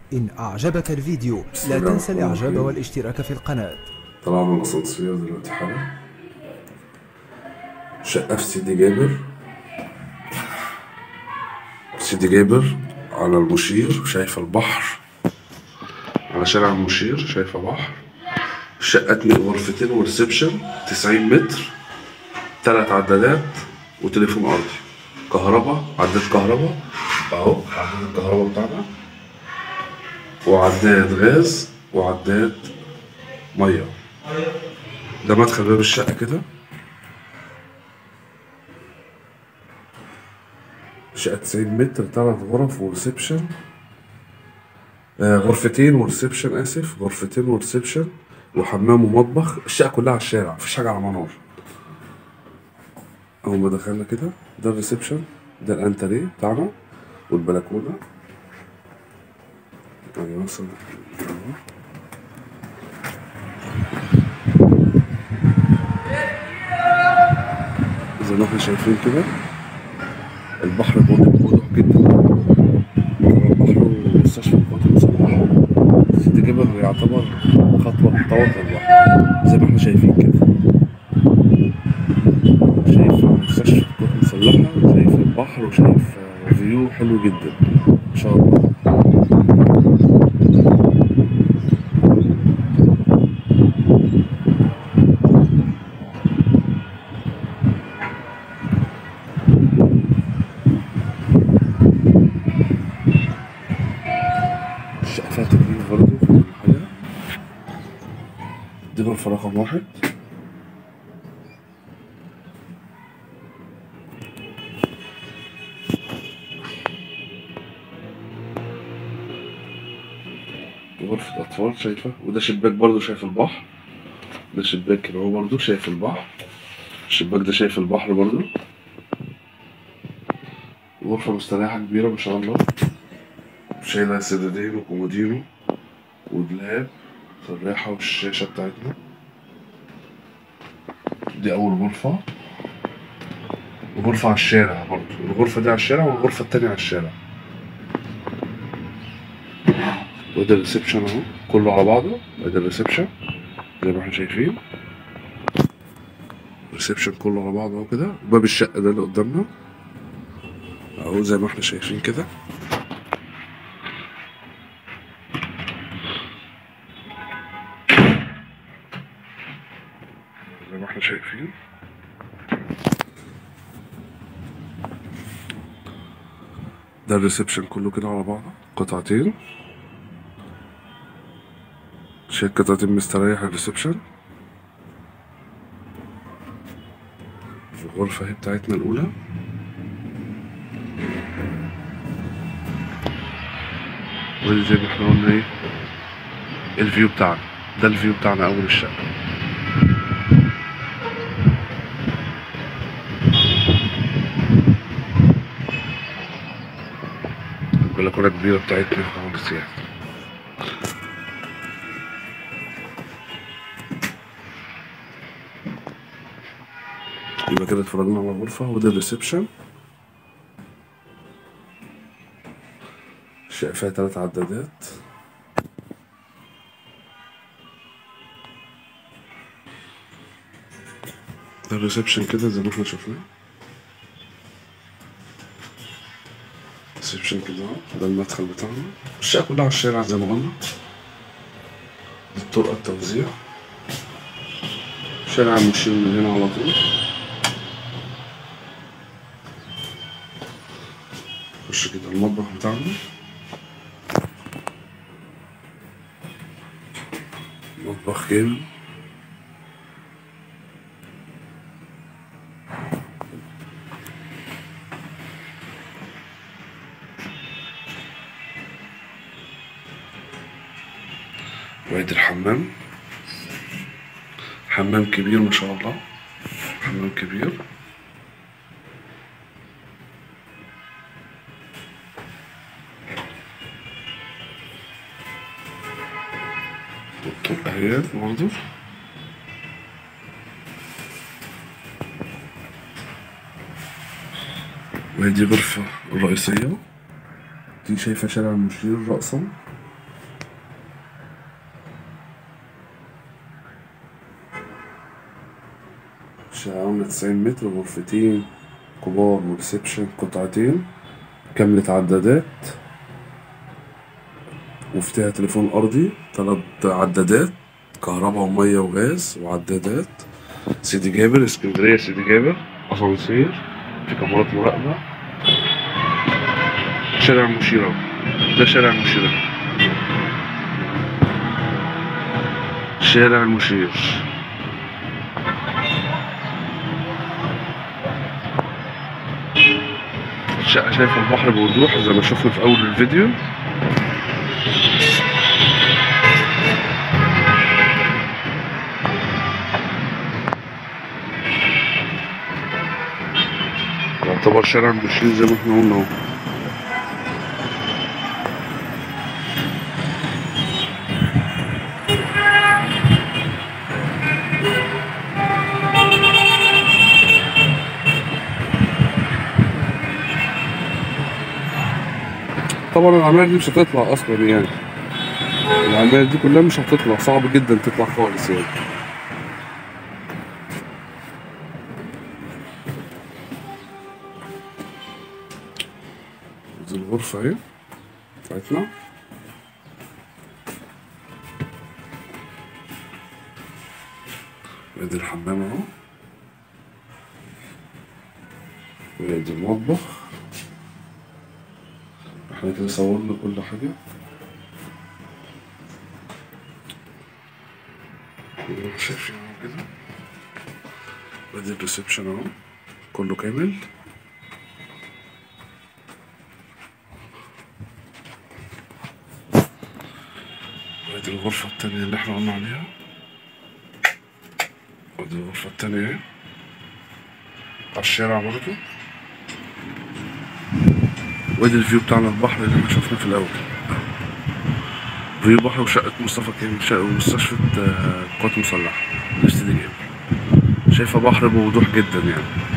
إن أعجبك الفيديو بسم لا الله تنسى الرحمن الإعجاب الرحيم. والاشتراك في القناة طلعنا من الأسانسير دلوقتي حالا شقة في سيدي جابر سيدي جابر على المشير شايفة البحر على شارع المشير شايفة بحر الشقة اتنين غرفتين وريسبشن تسعين متر تلات عدادات وتليفون أرضي كهرباء عداد كهرباء أهو عداد الكهرباء بتاعنا وعداد غاز وعداد مية ده مدخل باب الشقة كده شقة 90 متر تلات غرف وريسبشن آه غرفتين وريسبشن آسف غرفتين وريسبشن وحمام ومطبخ الشقة كلها على الشارع مفيش حاجة على منار أول ما دخلنا كده ده الريسبشن ده الأنتريه بتاعنا والبلكونة يعني مثلا أهو. زي ما احنا شايفين كده البحر واضح واضح جدا البحر ومستشفى القوات المسلحة سيدي جبل يعتبر خطوة محتوى البحر زي ما احنا شايفين كده شايف مستشفى القوات المسلحة وشايف البحر وشايف آه، فيو حلو جدا ان شاء الله الشقة فيها تكييف برضه في كل حاجة دي غرفة رقم واحد غرفة أطفال شايفة وده شباك برضه شايف البحر ده شباك كده هو برضه شايف البحر الشباك ده شايف البحر برضه غرفة مستريحة كبيرة ما شاء الله شايلة سدادين وكومودينو ودولاب الريحة والشاشة بتاعتنا دي أول غرفة وغرفة على الشارع برضه الغرفة دي على الشارع والغرفة التانية على الشارع وده الريسبشن اهو كله على بعضه وده الريسبشن زي ما احنا شايفين الريسبشن كله على بعضه اهو كده وباب الشقة ده اللي قدامنا اهو زي ما احنا شايفين كده زي ما احنا شايفين ده الريسبشن كله كده على بعضه قطعتين شايف قطعتين مستريح الريسبشن الغرفة اهي بتاعتنا الأولى ودي زي ما احنا قلنا ايه الفيو بتاعنا ده الفيو بتاعنا أول الشقة البلكونة كبيرة بتاعتنا في مهندسيات يبقى كده اتفرجنا على الغرفة وده الريسبشن الشقة فيها تلات عدادات ده الريسبشن كده زي ما احنا شفناه الريسبشن كده اهو ده المدخل بتاعنا الشقة كلها على الشارع زي ما قلنا دي الطرقة التوزيع شارع المشير من هنا على طول نخش كده المطبخ بتاعنا مطبخ كامل وادي الحمام حمام كبير ما شاء الله حمام كبير والطرقة اهي برضه وهي دي غرفة الرئيسية دي شايفة شارع المشير رأسا شقة عاملة تسعين متر غرفتين كبار وريسبشن قطعتين كاملة عدادات وفيها تليفون أرضي تلات عدادات كهرباء ومية وغاز وعدادات سيدي جابر اسكندرية سيدي جابر أسانسير في كاميرات مراقبة شارع المشيرة ده شارع المشيرة شارع المشير الشقة شايفة البحر بوضوح زي ما شفنا في أول الفيديو يعتبر شارع المشير زي ما احنا قلنا اهو طبعا العماير دي مش هتطلع اصلا يعني العماير دي كلها مش هتطلع صعب جدا تطلع خالص يعني دي الغرفة اهي بتاعتنا ادي الحمام اهو وادي المطبخ احنا كده صورنا كل حاجة شايفين اهو كده ادي الريسبشن اهو كله كامل وادي الغرفة التانية اللي احنا قلنا عليها ودي الغرفة التانية اهي على الشارع برضه وادي الفيو بتاعنا البحر اللي احنا شفناه في الأول فيو بحر وشقة مصطفى كامل شقة ومستشفى آه، قوات مسلحة نفس دي جايب شايفة بحر بوضوح جدا يعني